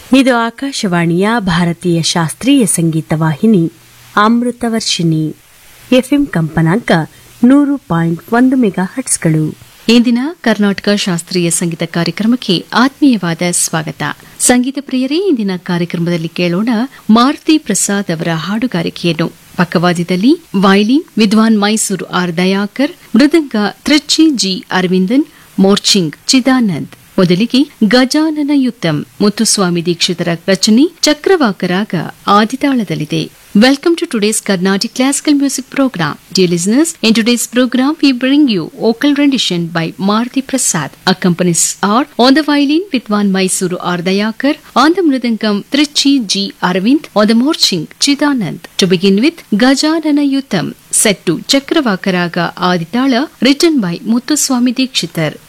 ಇದು ಆಕಾಶವಾಣಿಯ ಭಾರತೀಯ ಶಾಸ್ತ್ರೀಯ ಸಂಗೀತ ವಾಹಿನಿ ಅಮೃತವರ್ಷಿಣಿ ಎಫ್ಎಂ ಕಂಪನಾಂಕ ನೂರು ಪಾಯಿಂಟ್ ಒಂದು ಮೆಗಾ ಹಟ್ಸ್ಗಳು ಇಂದಿನ ಕರ್ನಾಟಕ ಶಾಸ್ತ್ರೀಯ ಸಂಗೀತ ಕಾರ್ಯಕ್ರಮಕ್ಕೆ ಆತ್ಮೀಯವಾದ ಸ್ವಾಗತ ಸಂಗೀತ ಪ್ರಿಯರೇ ಇಂದಿನ ಕಾರ್ಯಕ್ರಮದಲ್ಲಿ ಕೇಳೋಣ ಮಾರುತಿ ಪ್ರಸಾದ್ ಅವರ ಹಾಡುಗಾರಿಕೆಯನ್ನು ಪಕ್ಕವಾದ್ಯದಲ್ಲಿ ವೈಲಿನ್ ವಿದ್ವಾನ್ ಮೈಸೂರು ಆರ್ ದಯಾಕರ್ ಮೃದಂಗ ತ್ರಿಚಿ ಜಿ ಅರವಿಂದನ್ ಮೋರ್ಚಿಂಗ್ ಚಿದಾನಂದ್ ಮೊದಲಿಗೆ ಗಜಾನನ ಯುತ್ತಂ ಮುತ್ತುಸ್ವಾಮಿ ದೀಕ್ಷಿತರ ರಚನೆ ಚಕ್ರವಾಕರಾಗ ಆದಿತಾಳದಲ್ಲಿದೆ Welcome to today's Carnatic Classical Music Program. Dear listeners, in today's program we bring you vocal rendition by Marthi Prasad. Accompanies are on the violin Vidwan Mysuru R. Dayakar, on the mridangam Trichi G. Arvind, on the morching Chidanand. To begin with, Gajanana Yutam, set to Chakravakaraga Aditala, written by Muthuswami Dikshitar.